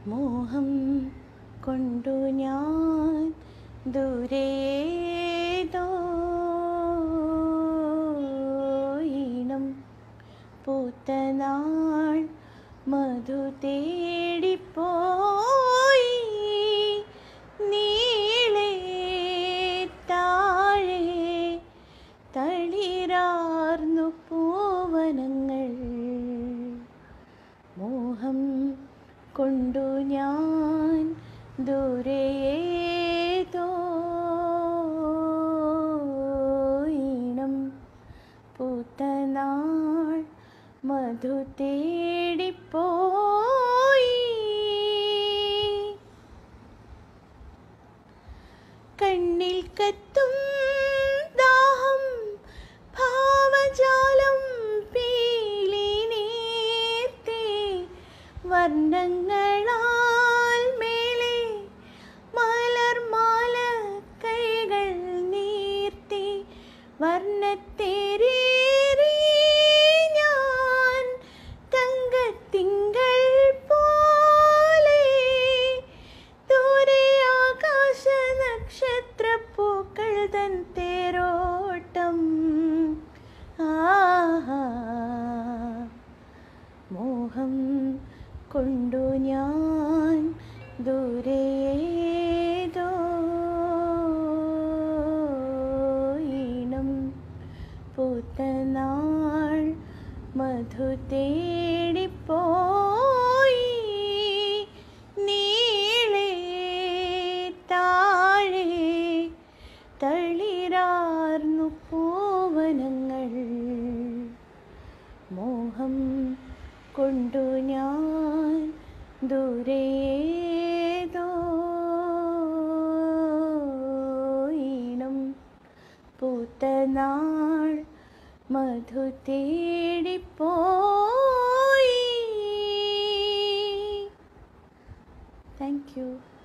മോഹം കൊണ്ടു ഞാൻ ദൂരേതോ ഈണം പൂത്തനാൾ മധു തേടിപ്പോയി നീളെ താഴെ തളിരാർന്നു പൂവനങ്ങൾ മോഹം കൊണ്ടു ഞാൻ ദൂരേതോ ഈണം പൂത്തനാൾ മധു തേടിപ്പോയി കണ്ണിൽ കത്തും ദാഹം ഭാവജാലം പീലി നേർത്തേ വർണ്ണങ്ങളാൽ മേലെ മലർമാല കൈകൾ നീർത്തി വർണ്ണത്തേരേറി ഞാൻ തങ്കത്തിങ്കൾ പോലെ ദൂരെ ആകാശ നക്ഷത്രപ്പൂക്കൾ തൻ തേരോട്ടം ആഹാ മോഹം കൊണ്ടു ഞാൻ ദൂരേതോ ഈണം പൂത്തനാൾ മധു തേടിപ്പോയി നീളെ താഴെ തളിരാർന്നു പൂവനങ്ങൾ മോഹം കൊണ്ടു ഞാൻ ദൂരേതോ ഈണം പൂത്തനാൾ മധു തേടിപ്പോയി താങ്ക് യു